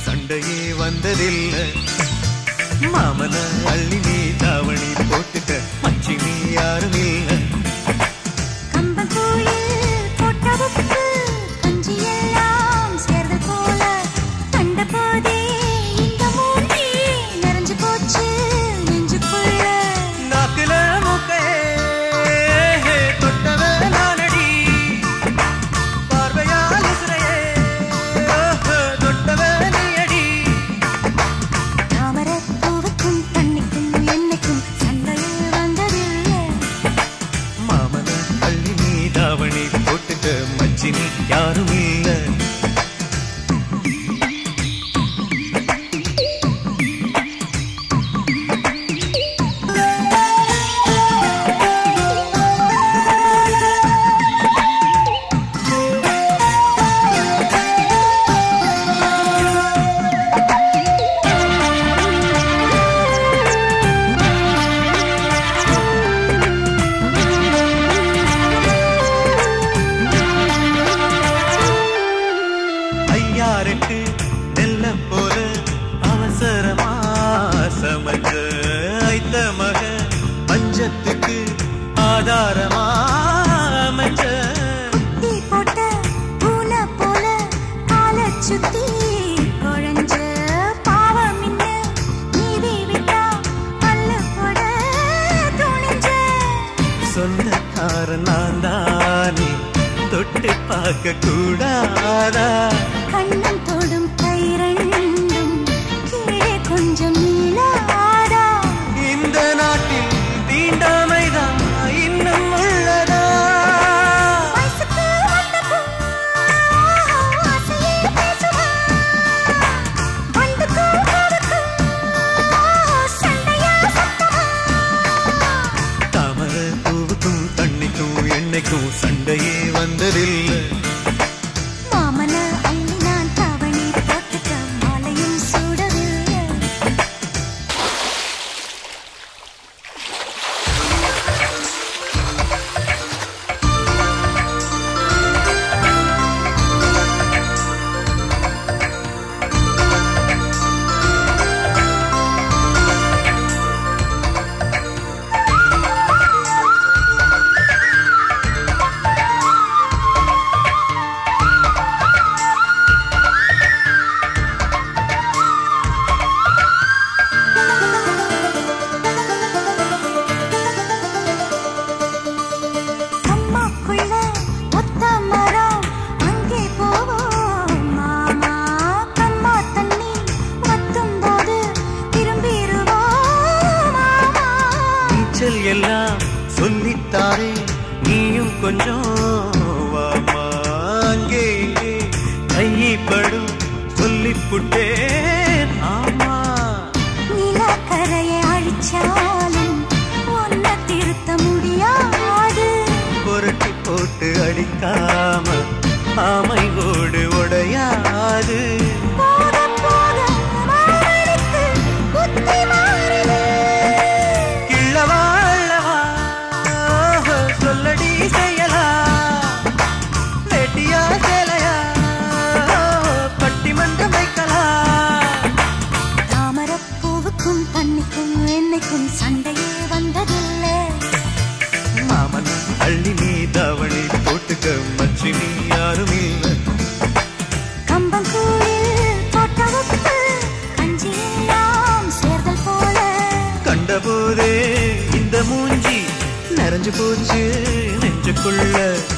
சண்டையே வந்ததில்லை மாமன அள்ளி நீ தாவணி போட்டுக்க மச்சி நீ யாரும் இல்லை கம்பங்கூழில் போட்ட உப்பு, கஞ்சியெல்லாம் சேர்ந்தது போல. கண்டபோதே இந்த மூஞ்சி நிறைஞ்சு போச்சு நெஞ்சுக்குள்ள. நாக்குல மூக்கே தொட்டவே நானடி பார்வையால் இசையே தொட்டவே நீயடி தாமரைப் பூவுக்கும் தண்ணிக்கும் என்னைக்கும் சண்டையில் வந்ததில்லை. மாமன அள்ளி நீ தாவணி போட்டுக்க மச்சி நீ யாரும் இல்லை ஐயாருக்கு நெல்ல போல அவசரமா சமைச்ச ஐத்த மக பஞ்சத்துக்கு ஆதாரமா அமைச்ச தீ போட்ட பூனை போல காலைச் சுத்தி குழஞ்ச பாவம் இன்ன நீதி விட்டா பல்லு போட துணிஞ்ச. சொந்தக்காரன் நான் தானே தொட்டு பார்க்க கூடாதா கண்ணம் தொடும் கை ரெண்டும் கீழே கொஞ்சம் நீளாதா இந்த நாட்டில் தீண்டாமைதான் இன்னும் உள்ளதா வயசுக்கு வந்த பூ, ஆசையே பேசுவா. வண்டுக்கும் பூவுக்கும் சண்டையா சத்தமா. தாமர பூவுக்கும் தண்ணிக்கும் எண்ணெய்க்கும் சண்டையே வந்ததில்லை மாமன அள்ளி நான் தாவணி போட்டுக்க மாலையும் சூடவில்லை அம்மாக்குள்ள ஒத்த மரம் அங்கே போவோம் மாமா கம்மா தண்ணி வத்தும் போது திரும்பிடுவோம் மாமா நீச்சல் எல்லாம் சொல்லித்தாரே நீயும் கொஞ்சம் வாமா அங்கே இங்கே கைப்படும் சொல்லிப்புட்டேன் ஆமா நிலக்கரையை அழிச்சாலும் ஒன்ன திருத்த முடியாது புரட்டி போட்டு அடிக்காம ஆமை ஓடு உடையாது போக போக மாமனுக்கு புத்தி மாறுது கிள்ளவா அள்ளவா சொல்லடி செய்யலா வெட்டியா சேலையா பட்டிமன்றம் வைக்கலாம் தாமரப் பூவுக்கும் தண்ணிக்கும் என்னைக்கும் சண்டையே வந்ததில்லை மாமன் அள்ளி நீ தாவணி போட்டுக்க மச்சி நீ யாரும் இல்லை கம்பங்கூழில் போட்ட உப்பு, கஞ்சி எல்லாம் சேர்தல் போல. கண்டபோதே இந்த மூஞ்சி நிறைஞ்சு போச்சு நெஞ்சுக்குள்ள